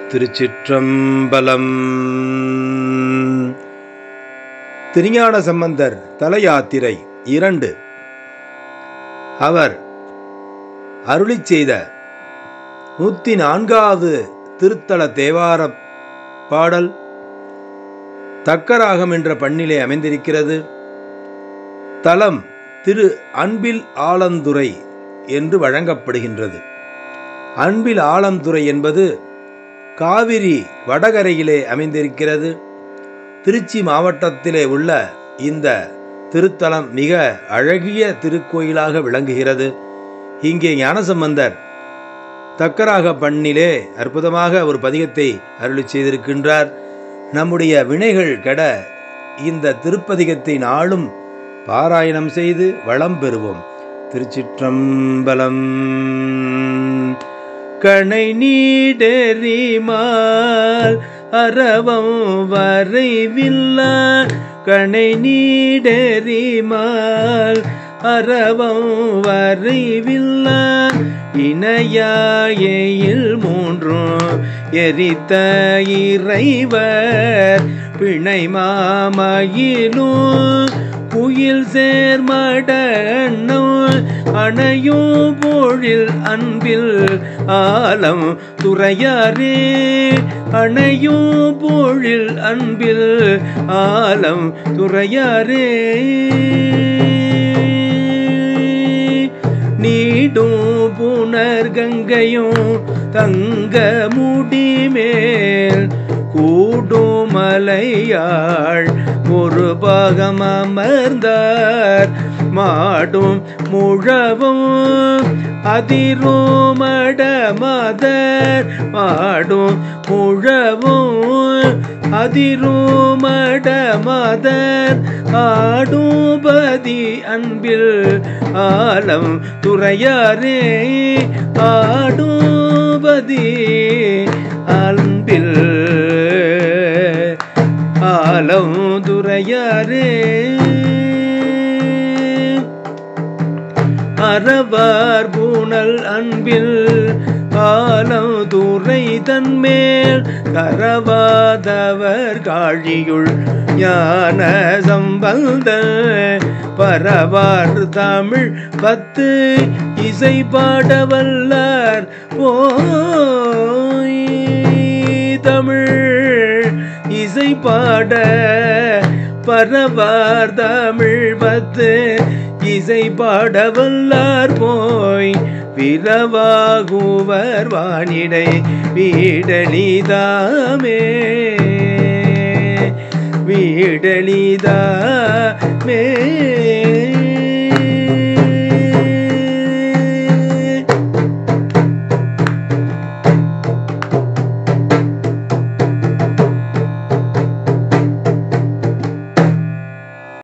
திருச்சிற்றம்பலம் திருஞான சம்பந்தர் தல யாத்திரை இரண்டு அவர் அருளிச் செய்த நூற்றி நான்காவது திருத்தல தேவார பாடல் தக்கராகம் என்ற பண்ணிலே அமைந்திருக்கிறது தலம் திரு அன்பில் ஆலந்துறை என்று வழங்கப்படுகின்றது அன்பில் ஆலந்துறை என்பது காவிரி வடகரையிலே அமைந்திருக்கிறது திருச்சி மாவட்டத்திலே உள்ள இந்த திருத்தலம் மிக அழகிய திருக்கோயிலாக விளங்குகிறது இங்கே ஞானசம்பந்தர் தக்கராக பண்ணிலே அற்புதமாக ஒரு பதிகத்தை அருளி செய்திருக்கின்றார் நம்முடைய வினைகள் கெட இந்த திருப்பதிகத்தை நாளும் பாராயணம் செய்து வளம் பெறுவோம் திருச்சிற்றம்பலம் கணை நீடெறிமால் அறவம் வரைவில்லா கணை நீடெறிமால் அறவம் வரைவில்லா இணையாயில் மூன்றும் எரித்த இறைவர் பிணை மாமயிலும் குயில் சேர்மட அணையும் பொழில் அன்பில் ஆலம் துறையாரே அணையும் பொழில் அன்பில் ஆலம் துறையாரே நீடும் புனர்கங்கையும் தங்க முடிமேல் கூடும் மலையாள் ஒரு பாகம் அமர்ந்தார் மாடும் முழவும் அதிரோமட மதர் மாடும் முழவும் அதிரோமட மதர் ஆடுபதி அன்பில் ஆலம் துறையாரே ஆடுபதி அன்பில் ஆலம் துறையாரே அறவார் பூணல் அன்பில் ஆலம் துறை தன்மேல் கரவாதவர் காழியுள் ஞான சம்பந்த பரவார் தமிழ் பத்து இசை பாடவல்லார் போய் தமிழ் இசை பாட பரவார் தமிழ் பத்து இசை பாடவல்லார் போய் விரவாகுவர் வானிடை வீடலிதாமே வீடலிதாமே